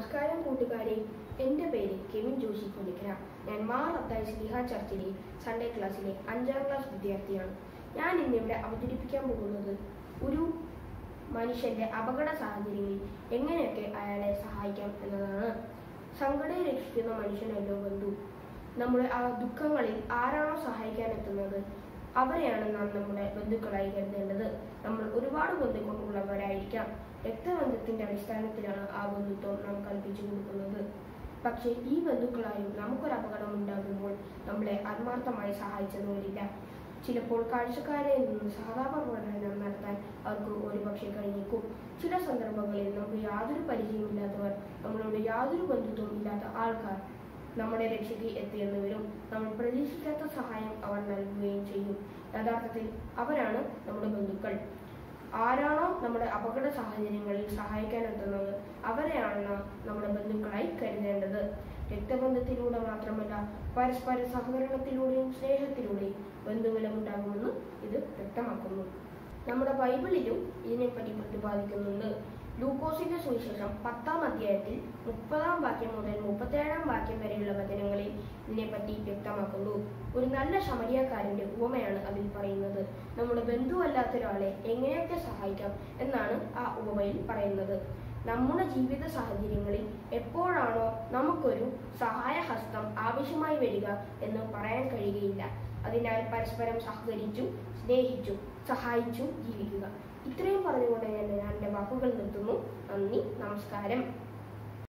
നമസ്കാരം കൂട്ടുകാരെ എൻ്റെ പേര് കെവിൻ ജോഷി പുള്ളിക്കര ഞാൻ മാർ അത്തായ സ്ലിഹ ചർച്ചിലെ സൺഡേ ക്ലാസ്സിലെ അഞ്ചാം ക്ലാസ് വിദ്യാർത്ഥിയാണ് ഞാൻ ഇന്നിവിടെ അവതരിപ്പിക്കാൻ പോകുന്നത് ഒരു മനുഷ്യന്റെ അപകട സാഹചര്യങ്ങളിൽ എങ്ങനെയൊക്കെ അയാളെ സഹായിക്കാം എന്നതാണ് സങ്കടം രക്ഷിക്കുന്ന മനുഷ്യനല്ലോ ബന്ധു നമ്മുടെ ആ ദുഃഖങ്ങളിൽ ആരാണോ സഹായിക്കാൻ എത്തുന്നത് അവരെയാണ് നാം നമ്മുടെ ബന്ധുക്കളായി കരുതേണ്ടത് നമ്മൾ ഒരുപാട് ബന്ധുക്കൾ ഉള്ളവരായിരിക്കാം രക്തബന്ധത്തിന്റെ അടിസ്ഥാനത്തിലാണ് ആ ബന്ധുത്വം നാം കൽപ്പിച്ചു കൊടുക്കുന്നത് പക്ഷേ ഈ ബന്ധുക്കളായും നമുക്കൊരു അപകടം ഉണ്ടാകുമ്പോൾ നമ്മളെ ആത്മാർത്ഥമായി സഹായിച്ചെന്ന് വരില്ല ചിലപ്പോൾ കാഴ്ചക്കാരെ നിന്ന് സഹതാപ പഠനം നടത്താൻ അവർക്ക് ഒരുപക്ഷെ കഴിഞ്ഞേക്കും ചില സന്ദർഭങ്ങളിൽ നമുക്ക് യാതൊരു പരിചയമില്ലാത്തവർ നമ്മളോട് യാതൊരു ബന്ധുത്വം ഇല്ലാത്ത ആൾക്കാർ നമ്മുടെ രക്ഷയ്ക്ക് എത്തിയെന്ന് വരും നമ്മൾ പ്രതീക്ഷിക്കാത്ത സഹായം അവർ നൽകുകയും ചെയ്യും യഥാർത്ഥത്തിൽ അവരാണ് നമ്മുടെ ബന്ധുക്കൾ ആരാണോ നമ്മുടെ അപകട സാഹചര്യങ്ങളിൽ സഹായിക്കാൻ എത്തുന്നത് അവരെയാണ് നാം നമ്മുടെ ബന്ധുക്കളായി കരുതേണ്ടത് രക്തബന്ധത്തിലൂടെ മാത്രമല്ല പരസ്പര സഹകരണത്തിലൂടെയും സ്നേഹത്തിലൂടെയും ബന്ധുബലമുണ്ടാകുമെന്ന് ഇത് വ്യക്തമാക്കുന്നു നമ്മുടെ ബൈബിളിലും ഇതിനെപ്പറ്റി പ്രതിപാദിക്കുന്നുണ്ട് ലൂക്കോസിന്റെ സുവിശേഷം പത്താം അധ്യായത്തിൽ മുപ്പതാം വാക്യം മുതൽ മുപ്പത്തേഴാം വാക്യം വരെയുള്ള വചനങ്ങളിൽ ഇതിനെപ്പറ്റി വ്യക്തമാക്കുന്നു ഒരു നല്ല ശമരിയക്കാരന്റെ ഉപമയാണ് അതിൽ പറയുന്നത് നമ്മുടെ ബന്ധുവല്ലാത്ത ഒരാളെ എങ്ങനെയൊക്കെ സഹായിക്കാം എന്നാണ് ആ ഉപമയിൽ പറയുന്നത് നമ്മുടെ ജീവിത സാഹചര്യങ്ങളിൽ എപ്പോഴാണോ നമുക്കൊരു സഹായഹസ്തം ആവശ്യമായി വരിക എന്ന് പറയാൻ കഴിയുകയില്ല അതിനാൽ പരസ്പരം സഹകരിച്ചും സ്നേഹിച്ചും സഹായിച്ചും ജീവിക്കുക ഇത്രയും പറഞ്ഞുകൊണ്ട് ഞാൻ എൻ്റെ വാക്കുകൾ നിർത്തുന്നു നന്ദി നമസ്കാരം